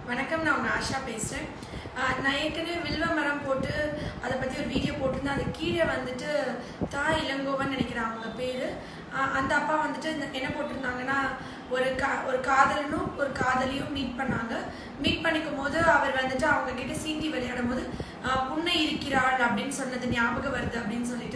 வணக்கம் நான் உங்க ஆஷா பேசுகிறேன் நான் ஏற்கனவே வில்வ மரம் போட்டு அதை பற்றி ஒரு வீடியோ போட்டிருந்தேன் அது கீழே வந்துட்டு தா இளங்கோவன் நினைக்கிறேன் அவங்க பேர் அந்த அப்பா வந்துட்டு இந்த- என்ன போட்டிருந்தாங்கன்னா ஒரு கா ஒரு காதலனும் ஒரு காதலியும் மீட் பண்ணாங்க மீட் பண்ணிக்கும் போது அவர் வந்துட்டு அவங்க கிட்ட சீண்டி விளையாடும் போது ஆஹ் புன்னை இருக்கிறாள் அப்படின்னு சொன்னது ஞாபகம் வருது அப்படின்னு சொல்லிட்டு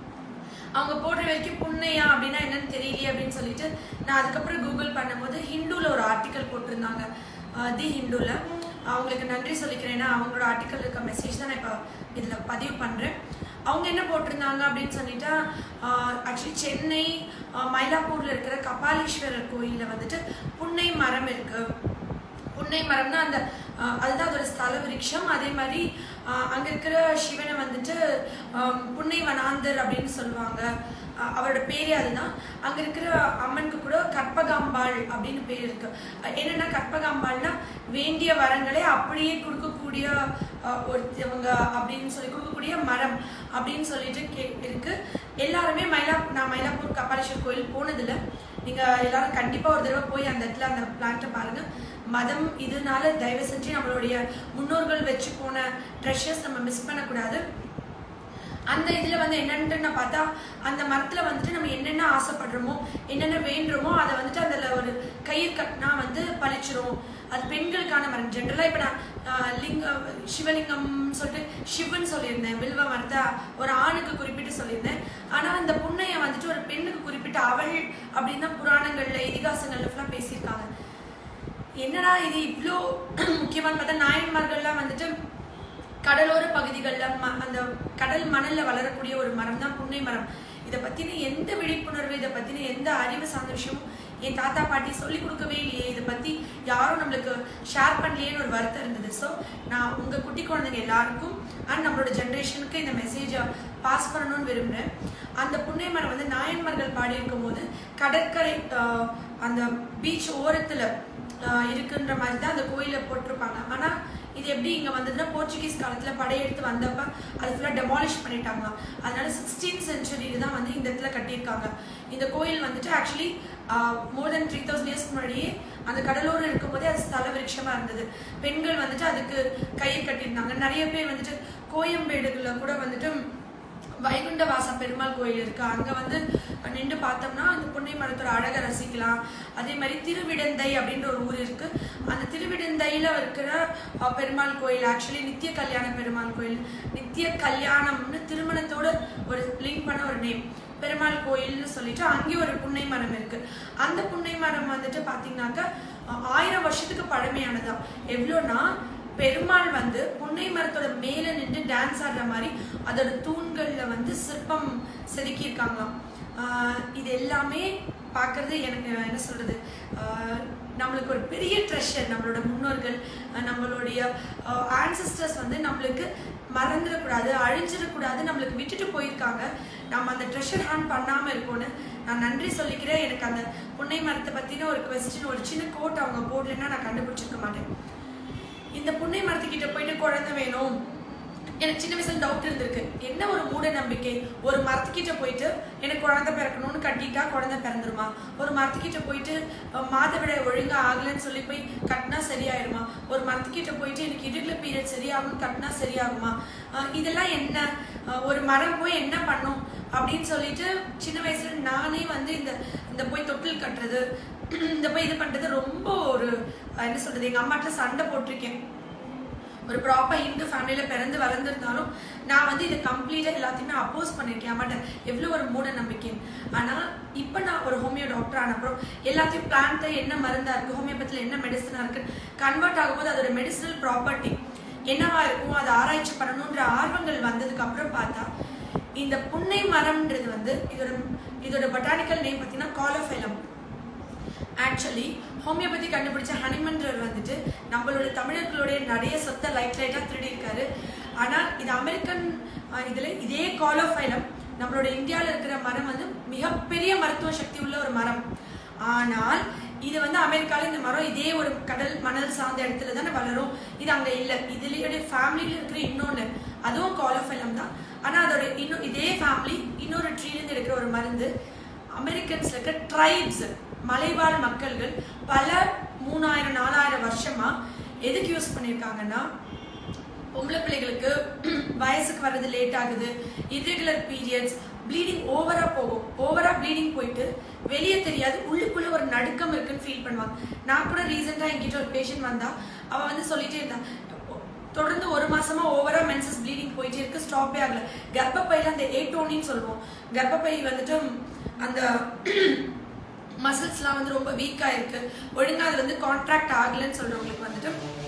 அவங்க போடுற வரைக்கும் புண்ணையா அப்படின்னா என்னன்னு தெரியலையே அப்படின்னு சொல்லிட்டு நான் அதுக்கப்புறம் கூகுள் பண்ணும்போது ஹிந்துல ஒரு ஆர்டிக்கல் போட்டிருந்தாங்க அஹ் தி ஹிந்துல அவங்களுக்கு நன்றி சொல்லிக்கிறேன் ஏன்னா அவங்களோட ஆர்டிக்கல் இருக்க மெசேஜ் தான் நான் இப்போ இதில் பதிவு பண்ணுறேன் அவங்க என்ன போட்டிருந்தாங்க அப்படின்னு சொல்லிட்டா ஆக்சுவலி சென்னை அஹ் மயிலாப்பூர்ல இருக்கிற கபாலீஸ்வரர் கோயிலில் வந்துட்டு புன்னை மரம் இருக்கு புன்னை மரம்னா அந்த அஹ், அதுதான் அதோட ஸ்தல விருட்சம் அதே மாதிரி அஹ், அங்க இருக்கிற சிவனை வந்துட்டு அஹ், புன்னை வனாந்தர் அப்படின்னு சொல்லுவாங்க அஹ், அவரோட பேரே அதுதான் அங்க இருக்கிற அம்மனுக்கு கூட கற்பகாம்பாள் அப்படின்னு பேர் இருக்கு அஹ், என்னன்னா கற்பகாம்பாள்னா வேண்டிய வரங்களை அப்படியே கொடுக்கக்கூடிய அஹ், ஒருத்தவங்க அப்படின்னு சொல்லி கொடுக்கக்கூடிய மரம் அப்படின்னு சொல்லிட்டு கே இருக்கு எல்லாருமே மயிலா நான் மயிலாப்பூர் கபாலீஸ்வர் கோயில் போனதில்லை நீங்க எல்லாரும் கண்டிப்பா ஒரு தடவை போய் அந்த இடத்துல அந்த பிளான்ட்டை பாருங்க மதம் இதனால தயவு செஞ்சு நம்மளுடைய முன்னோர்கள் வச்சு போன ட்ரெஷர்ஸ் நம்ம மிஸ் பண்ணக்கூடாது அந்த இதுல வந்து என்னன்ட்டு நான் பார்த்தா அந்த மரத்துல வந்துட்டு நம்ம என்னென்ன ஆசைப்படுறோமோ என்னென்ன வேண்டுறோமோ அதை வந்துட்டு அதுல ஒரு கயிறு கட்டினா வந்து பழிச்சிரும் அது பெண்களுக்கான மரம் ஜென்ரலா இப்ப நான் ஆஹ், லிங்க சிவலிங்கம் சொல்லிட்டு சிவன் சொல்லியிருந்தேன் வில்வ மரத்தை ஒரு ஆணுக்கு குறிப்பிட்டு சொல்லியிருந்தேன் ஆனா அந்த புண்ணைய வந்துட்டு ஒரு பெண்ணுக்கு குறிப்பிட்டு அவள் அப்படின்னு தான் புராணங்கள்ல இதிகாசங்கள்ல ஃபுல்லா பேசியிருக்காங்க என்னடா இது இவ்வளோ முக்கியமான பார்த்தா நாயன்மார்கள்லாம் வந்துட்டு கடலோர பகுதிகளில் ம அந்த கடல் மணல்ல வளரக்கூடிய ஒரு மரம் தான் புன்னை மரம் இதை பத்தின எந்த விழிப்புணர்வு இதை பத்தின எந்த அறிவு சார்ந்த விஷயமும் என் தாத்தா பாட்டி சொல்லி கொடுக்கவே இல்லையே இதை பத்தி யாரும் நம்மளுக்கு ஷேர் பண்ணலையேன்னு ஒரு வருத்தம் இருந்தது ஸோ நான் உங்க குட்டி குழந்தைங்க எல்லாருக்கும் அண்ட் நம்மளோட ஜென்ரேஷனுக்கு இந்த மெசேஜை பாஸ் பண்ணணும்னு விரும்புறேன் அந்த புன்னை மரம் வந்து நாயன்மார்கள் பாடி இருக்கும்போது கடற்கரை ஆஹ், அந்த பீச் ஓரத்துல ஆஹ் இருக்குன்ற மாதிரி தான் அந்த கோயில போட்டிருப்பாங்க ஆனா இது எப்படி இங்க வந்ததுன்னா போர்ச்சுகீஸ் காலத்துல படையெடுத்து வந்தப்ப அது ஃபுல்லா டெமாலிஷ் பண்ணிட்டாங்க அதனால சிக்ஸ்டீன் சென்ச்சுரியில தான் வந்து இந்த இடத்துல கட்டியிருக்காங்க இந்த கோயில் வந்துட்டு actually more than three thousand இயர்ஸ்க்கு முன்னாடியே அந்த கடலோரம் இருக்கும்போதே அது ஸ்தல விருட்சமா இருந்தது பெண்கள் வந்துட்டு அதுக்கு கயிறு கட்டியிருந்தாங்க நிறைய பேர் வந்துட்டு கோயம்பேடுகளில் கூட வந்துட்டு வைகுண்ட வாசம் பெருமாள் கோயில் இருக்கு அங்க வந்து நின்று பார்த்தோம்னா அந்த புன்னை மரத்தோட அழகை ரசிக்கலாம் அதே மாதிரி திருவிடந்தை அப்படின்ற ஒரு ஊர் இருக்கு அந்த திருவிடந்தையில இருக்கிற அஹ், பெருமாள் கோயில் ஆக்சுவலி நித்திய கல்யாண பெருமாள் கோயில் நித்திய கல்யாணம்னு திருமணத்தோட ஒரு லிங்க் பண்ண ஒரு நேம் பெருமாள் கோயில்னு சொல்லிட்டு அங்கேயும் ஒரு புன்னை மரம் இருக்கு அந்த புன்னை மரம் வந்துட்டு பாத்தீங்கன்னாக்கா அஹ், ஆயிரம் வருஷத்துக்கு பழமையானதான் எவ்வளோனா பெருமாள் வந்து புன்னை மரத்தோட மேல நின்று டான்ஸ் ஆடுற மாதிரி அதோட தூண்கள்ல வந்து சிற்பம் செதுக்கியிருக்காங்களாம் ஆஹ் இது எல்லாமே பார்க்கறது எனக்கு என்ன சொல்றது ஆஹ் நம்மளுக்கு ஒரு பெரிய ட்ரெஷர் நம்மளோட முன்னோர்கள் ஆஹ் நம்மளுடைய ஆன்சிஸ்டர்ஸ் வந்து நம்மளுக்கு மறந்துடக்கூடாது அழிஞ்சிடக்கூடாது நம்மளுக்கு விட்டுட்டு போயிருக்காங்க நம்ம அந்த ட்ரெஷர் ஹேண்ட் பண்ணாம இருக்கோன்னு நான் நன்றி சொல்லிக்கிறேன் எனக்கு அந்த புன்னை மரத்தை பத்தின ஒரு கொஸ்டின் ஒரு சின்ன கோட் அவங்க போடலைன்னா நான் கண்டுபிடிச்சிருக்க மாட்டேன் இந்த புன்னை மரத்துக்கிட்ட போயிட்டு குழந்தை வேணும் எனக்கு சின்ன வயசுல டவுட் இருந்திருக்கு என்ன ஒரு மூட நம்பிக்கை ஒரு மரத்துக்கிட்ட போயிட்டு எனக்கு குழந்தை பிறக்கணும்னு கட்டிட்டா குழந்தை பிறந்துருமா ஒரு மரத்துக்கிட்ட போயிட்டு அஹ், மாதவிடாய் ஒழுங்கா ஆகலைன்னு சொல்லி போய் கட்டினா சரியாயிருமா ஒரு மரத்துக்கிட்ட போயிட்டு எனக்கு இடுகுல பீரியட் சரியாகும்னு கட்டினா சரியாகுமா அஹ், இதெல்லாம் என்ன அஹ், ஒரு மரம் போய் என்ன பண்ணும் அப்படின்னு சொல்லிட்டு சின்ன வயசுல நானே வந்து இந்த இந்த போய் தொட்டில் கட்டுறது இந்த போய் இது பண்றது ரொம்ப ஒரு அஹ், என்ன சொல்றது எங்க அம்மாட்ட சண்டை போட்டிருக்கேன் ஒரு ப்ராப்பர் இந்து ஃபேமிலியில பிறந்து வளர்ந்துருந்தாலும் நான் வந்து இதை கம்ப்ளீட்டா எல்லாத்தையுமே அப்போஸ் பண்ணிருக்கேன் அம்மாட்ட எவ்வளவு ஒரு மூட நம்பிக்கை ஆனா இப்ப நான் ஒரு ஹோமியோ டாக்டர் ஆன அப்புறம் எல்லாத்தையும் பிளான்ட் என்ன மருந்தா இருக்கு ஹோமியோபதியில என்ன மெடிசனா இருக்கு கன்வெர்ட் ஆகும்போது அதோட மெடிசனல் ப்ராப்பர்ட்டி என்னவா இருக்கும் அதை ஆராய்ச்சி பண்ணணுன்ற ஆர்வங்கள் வந்ததுக்கு அப்புறம் பார்த்தா இந்த புன்னை மரம்ன்றது வந்து இதோட இதோட பொட்டானிக்கல் நேம் பார்த்தீங்கன்னா காலோஃபைலம் ஆக்சுவலி ஹோமியோபதி கண்டுபிடிச்ச ஹனிமன்றர் வந்துட்டு நம்மளோட தமிழர்களுடைய நிறைய சொத்தை லைட் லைட்டாக திருடி இருக்காரு ஆனால் இது அமெரிக்கன் அஹ், இதுல இதே காலோஃபைலம் நம்மளோட இந்தியாவில் இருக்கிற மரம் வந்து மிகப்பெரிய மருத்துவ சக்தி உள்ள ஒரு மரம் ஆனால் இது வந்து அமெரிக்கால இந்த மரம் இதே ஒரு கடல் மணல் சார்ந்த இடத்துல தானே வளரும் இது அங்க இல்ல இதுலயோட ஃபேமிலியில இருக்கிற இன்னொன்னு அதுவும் காலோஃபைலம் தான் ஆனா அதோட இன்னும் இதே ஃபேமிலி இன்னொரு ட்ரீல இருந்து எடுக்கிற ஒரு மருந்து அமெரிக்கன்ஸ்ல இருக்கிற ட்ரைப்ஸ் மலைவாழ் மக்கள்கள் பல மூணாயிரம் நாலாயிரம் வருஷமா எதுக்கு யூஸ் பண்ணியிருக்காங்கன்னா பொம்பளை பிள்ளைகளுக்கு வயசுக்கு வர்றது லேட் ஆகுது irregular பீரியட்ஸ் ப்ளீடிங் ஓவரா போகும் ஓவரா ப்ளீடிங் போயிட்டு வெளியே தெரியாது உள்ளுக்குள்ள ஒரு நடுக்கம் இருக்குன்னு ஃபீல் பண்ணுவாங்க நான் கூட ரீசெண்டா என்கிட்ட ஒரு பேஷண்ட் வந்தா அவ வந்து சொல்லிட்டே இருந்தா தொடர்ந்து ஒரு மாசமா ஓவரா மென்சஸ் ப்ளீடிங் போயிட்டே இருக்கு ஸ்டாப்பே ஆகல கர்ப்பப்பையில அந்த ஏட்டோனின்னு சொல்லுவோம் கர்ப்பப்பை வந்துட்டு அந்த மசில்ஸ்லாம் வந்து ரொம்ப வீக்கா இருக்கு ஒழுங்கா அது வந்து கான்ட்ராக்ட் ஆகலைன்னு சொல்றவங்களுக்கு வந்துட்டு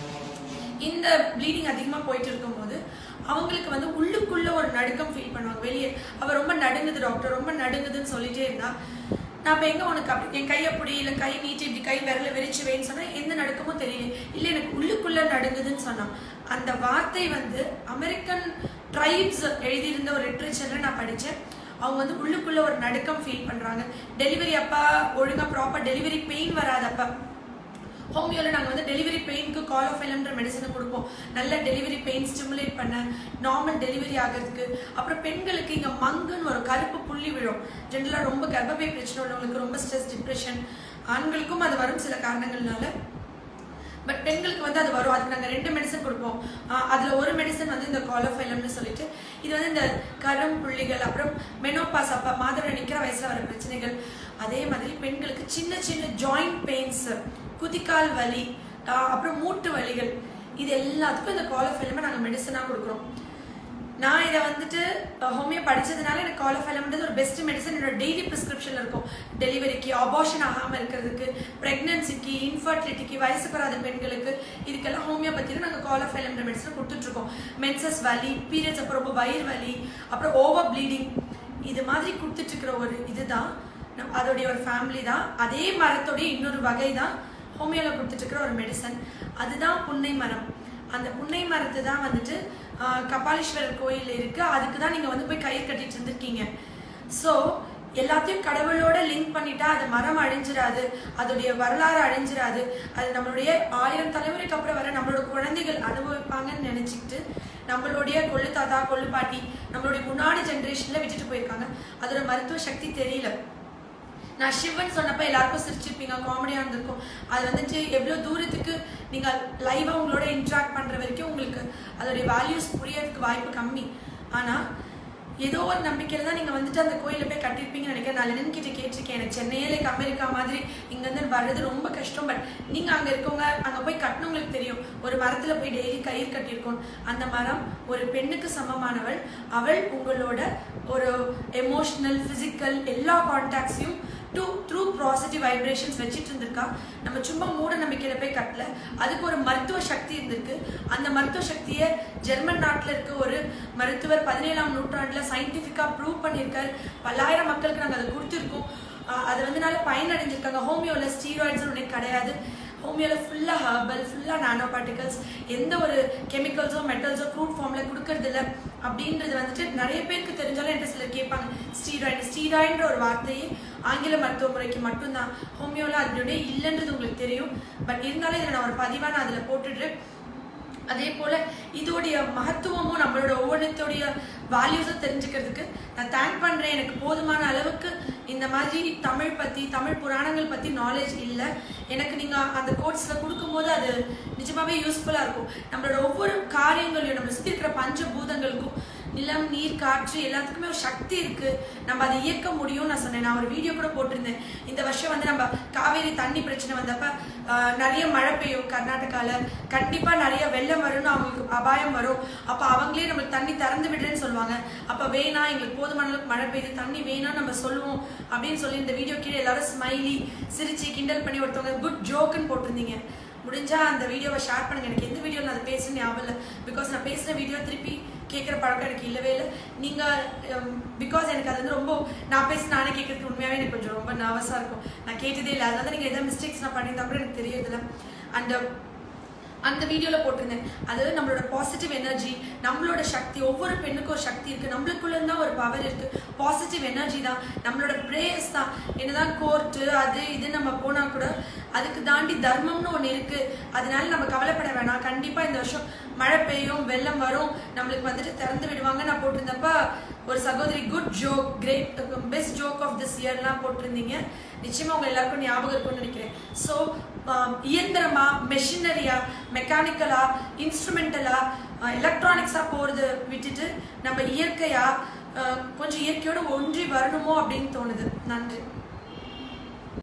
இந்த ப்ளீடிங் அதிகமாக போயிட்டு இருக்கும்போது அவங்களுக்கு வந்து உள்ளுக்குள்ள ஒரு நடுக்கம் ஃபீல் பண்ணுவாங்க வெளியே அவ ரொம்ப நடுங்குது டாக்டர் ரொம்ப நடுங்குதுன்னு சொல்லிட்டே இருந்தா நான் இப்போ எங்க உனக்கு அப்படி என் கை அப்படி இல்லை கை நீட்டி இப்படி கை விரல விரிச்சு வேன்னு சொன்னா எந்த நடுக்கமும் தெரியல இல்லை எனக்கு உள்ளுக்குள்ள நடுங்குதுன்னு சொன்னான் அந்த வார்த்தை வந்து அமெரிக்கன் ட்ரைப்ஸ் எழுதியிருந்த ஒரு லிட்ரேச்சர்ல நான் படிச்சேன் அவங்க வந்து உள்ளுக்குள்ள ஒரு நடுக்கம் ஃபீல் பண்றாங்க டெலிவரி அப்பா ஒழுங்கா ப்ராப்பர் டெலிவரி பெயின் வராதப்ப ஹோமியோவில் நாங்கள் வந்து டெலிவரி பெயினுக்கு கால் ஆஃப் எலம்ன்ற மெடிசனை கொடுப்போம் நல்ல டெலிவரி பெயின் ஸ்டிமுலேட் பண்ண நார்மல் டெலிவரி ஆகிறதுக்கு அப்புறம் பெண்களுக்கு இங்கே மங்குன்னு ஒரு கருப்பு புள்ளி விழும் ஜென்ரலாக ரொம்ப கர்ப்பப்பை பிரச்சனை உள்ளவங்களுக்கு ரொம்ப ஸ்ட்ரெஸ் டிப்ரெஷன் ஆண்களுக்கும் அது வரும் சில காரணங்கள்னால பட் பெண்களுக்கு வந்து அது வரும் அதுக்கு நாங்கள் ரெண்டு மெடிசன் கொடுப்போம் ஆஹ் அதுல ஒரு மெடிசன் வந்து இந்த காலோஃபைலம்னு சொல்லிட்டு இது வந்து இந்த கரம் புள்ளிகள் அப்புறம் மெனோபாஸ் அப்ப மாதவிட நிக்கிற வயசுல வர பிரச்சனைகள் அதே மாதிரி பெண்களுக்கு சின்ன சின்ன ஜாயிண்ட் பெயின்ஸ் குதிக்கால் வலி ஆஹ் அப்புறம் மூட்டு வலிகள் இது எல்லாத்துக்கும் இந்த காலோஃபைலமை நாங்கள் மெடிசனாக கொடுக்குறோம் நான் இதை வந்துட்டு ஹோமியோ படிச்சதுனால எனக்கு காலோஃபைலம்ன்றது ஒரு பெஸ்ட் மெடிசன் என்னோட டெய்லி ப்ரிஸ்கிரிப்ஷனில் இருக்கும் டெலிவரிக்கு அபார்ஷன் ஆகாமல் இருக்கிறதுக்கு ப்ரெக்னன்சிக்கு இன்ஃபர்டிலிட்டிக்கு வயசுக்கு வராத பெண்களுக்கு இதுக்கெல்லாம் ஹோமியோபதியில் நாங்கள் காலோஃபைலம்ன்ற மெடிசன் கொடுத்துட்ருக்கோம் மென்சஸ் வலி பீரியட்ஸ் அப்புறம் ரொம்ப வயிறு வலி அப்புறம் ஓவர் ப்ளீடிங் இது மாதிரி கொடுத்துட்டு இருக்கிற ஒரு இதுதான் நம்- அதோடைய ஒரு ஃபேமிலி தான் அதே மரத்தோடைய இன்னொரு வகை தான் ஹோமியோவில் கொடுத்துட்டு இருக்கிற ஒரு மெடிசன் அதுதான் புன்னை மரம் அந்த புன்னை மரத்து தான் வந்துட்டு ஆஹ், கபாலீஸ்வரர் கோயில் இருக்கு அதுக்கு தான் நீங்க வந்து போய் கயிறு கட்டிட்டு இருந்திருக்கீங்க ஸோ எல்லாத்தையும் கடவுளோட லிங்க் பண்ணிட்டா அது மரம் அழிஞ்சிராது அதோடைய வரலாறு அழிஞ்சிராது அது நம்மளுடைய ஆயிரம் தலைமுறைக்கு அப்புறம் வர நம்மளோட குழந்தைகள் அனுபவிப்பாங்கன்னு நினைச்சுக்கிட்டு நம்மளுடைய கொள்ளு தாத்தா கொள்ளு பாட்டி நம்மளுடைய முன்னாடி ஜென்ரேஷன்ல விட்டுட்டு போயிருக்காங்க அதோட மருத்துவ சக்தி தெரியல நான் சிவன் சொன்னப்ப எல்லாருக்கும் சிரிச்சிருப்பீங்க காமெடியா இருந்திருக்கும் அது வந்துட்டு எவ்வளவு தூரத்துக்கு நீங்க லைவா உங்களோட இன்ட்ராக்ட் பண்ற வரைக்கும் உங்களுக்கு அதோடைய வேல்யூஸ் புரியறதுக்கு வாய்ப்பு கம்மி ஆனா ஏதோ ஒரு நம்பிக்கையில தான் நீங்க வந்துட்டு அந்த கோயில போய் கட்டியிருப்பீங்கன்னு நினைக்கிறேன் நான் லெனின் கிட்ட கேட்டிருக்கேன் எனக்கு சென்னையில லைக் அமெரிக்கா மாதிரி இங்க இருந்து வர்றது ரொம்ப கஷ்டம் பட் நீங்க அங்க இருக்கவங்க அங்க போய் கட்டினவங்களுக்கு தெரியும் ஒரு மரத்துல போய் டெய்லி கயிறு கட்டியிருக்கோம் அந்த மரம் ஒரு பெண்ணுக்கு சமமானவள் அவள் உங்களோட ஒரு எமோஷனல் பிசிக்கல் எல்லா கான்டாக்ட்ஸையும் டூ த்ரூ பாசிட்டிவ் வைப்ரேஷன்ஸ் வச்சுட்டு இருந்திருக்கா நம்ம சும்மா மூட நம்பிக்கையில போய் கட்டல அதுக்கு ஒரு மருத்துவ சக்தி இருந்திருக்கு அந்த மருத்துவ சக்தியை ஜெர்மன் நாட்டில் இருக்க ஒரு மருத்துவர் பதினேழாம் நூற்றாண்டுல சயின்டிஃபிக்கா ப்ரூவ் பண்ணியிருக்காரு பல்லாயிரம் மக்களுக்கு நாங்கள் அதை கொடுத்துருக்கோம் ஆஹ் அது வந்து நல்ல பயனடைஞ்சிருக்காங்க ஹோமியோல ஸ்டீராய்ட்ஸ் ஒன்றே கிடையாது ஹோமியோல ஃபுல்லா ஹர்பல் ஃபுல்லா நானோ பார்ட்டிகல்ஸ் எந்த ஒரு கெமிக்கல்ஸோ மெட்டல்ஸோ க்ரூட் ஃபார்ம்ல கொடுக்கறது இல்ல அப்படின்றது வந்துட்டு நிறைய பேருக்கு தெரிஞ்சாலும் என்கிட்ட சிலர் கேட்பாங்க ஸ்டீராய்டு ஸ்டீராய்டுன்ற ஒரு வார்த்தையே ஆங்கில மருத்துவ முறைக்கு மட்டும்தான் ஹோமியோல அதனுடைய இல்லைன்றது உங்களுக்கு தெரியும் பட் இருந்தாலும் இதில் நான் ஒரு பதிவாக நான் அதில் போட்டுட்டு அதே போல இதோடைய மகத்துவமும் நம்மளோட ஒவ்வொன்றத்தோடைய வேல்யூஸும் தெரிஞ்சுக்கிறதுக்கு நான் தேங்க் பண்றேன் எனக்கு போதுமான அளவுக்கு இந்த மாதிரி தமிழ் பத்தி தமிழ் புராணங்கள் பத்தி நாலேஜ் இல்லை எனக்கு நீங்க அந்த கோர்ஸ்ல கொடுக்கும்போது அது நிஜமாவே யூஸ்ஃபுல்லா இருக்கும் நம்மளோட ஒவ்வொரு காரியங்களையும் நம்ம சுத்தி இருக்கிற பஞ்சபூதங்களுக்கும் நிலம் நீர் காற்று எல்லாத்துக்குமே ஒரு சக்தி இருக்கு நம்ம அதை இயக்க முடியும் நான் சொன்னேன் நான் ஒரு வீடியோ கூட போட்டிருந்தேன் இந்த வருஷம் வந்து நம்ம காவேரி தண்ணி பிரச்சனை வந்தப்ப ஆஹ், நிறைய மழை பெய்யும் கர்நாடகால கண்டிப்பா நிறைய வெள்ளம் வரும்னு அவங்களுக்கு அபாயம் வரும் அப்ப அவங்களே நம்மளுக்கு தண்ணி திறந்து விடுறேன்னு சொல்லுவாங்க அப்ப வேணா எங்களுக்கு போதுமான அளவுக்கு மழை பெய்யுது தண்ணி வேணா நம்ம சொல்லுவோம் அப்படின்னு சொல்லி இந்த வீடியோ கீழே எல்லாரும் ஸ்மைலி சிரிச்சு கிண்டல் பண்ணி ஒருத்தவங்க குட் ஜோக்குன்னு போட்டிருந்தீங்க முடிஞ்சா அந்த வீடியோவை ஷேர் பண்ணுங்க எனக்கு எந்த வீடியோ நான் அதை பேசுன்னு ஞாபகம் இல்லை பிகாஸ் நான் பேசுன வீடியோ திருப்பி கேட்குற பழக்கம் எனக்கு இல்லவே இல்லை நீங்கள் பிகாஸ் எனக்கு அது வந்து ரொம்ப நான் பேசி நானே கேட்கறதுக்கு உண்மையாகவே எனக்கு கொஞ்சம் ரொம்ப நர்வஸாக இருக்கும் நான் கேட்டதே இல்லை அதனால நீங்கள் எதாவது மிஸ்டேக்ஸ் நான் பண்ணியிருந்தா கூட எனக்கு தெரியறதில்ல அண்ட் அந்த வீடியோல போட்டிருந்தேன் அது நம்மளோட பாசிட்டிவ் எனர்ஜி நம்மளோட சக்தி ஒவ்வொரு பெண்ணுக்கும் ஒரு சக்தி இருக்கு நம்மளுக்குள்ள தான் ஒரு பவர் இருக்கு பாசிட்டிவ் எனர்ஜி தான் நம்மளோட பிரேயர்ஸ் தான் என்னதான் கோர்ட்டு அது இது நம்ம போனா கூட அதுக்கு தாண்டி தர்மம்னு ஒன்று இருக்கு அதனால நம்ம கவலைப்பட வேணாம் கண்டிப்பா இந்த வருஷம் மழை பெய்யும் வெள்ளம் வரும் நம்மளுக்கு வந்துட்டு திறந்து விடுவாங்க நான் போட்டிருந்தப்ப ஒரு சகோதரி good joke great best joke of this இயர்லாம் போட்டிருந்தீங்க நிச்சயமா உங்க எல்லாருக்கும் ஞாபகம் இருக்கும்னு நினைக்கிறேன் ஸோ ஆஹ், இயந்திரமா மெஷினரியா மெக்கானிக்கலா இன்ஸ்ட்ருமெண்டலா எலக்ட்ரானிக்ஸா போறது விட்டுட்டு நம்ம இயற்கையா ஆஹ், கொஞ்சம் இயற்கையோட ஒன்றி வரணுமோ அப்படின்னு தோணுது நன்றி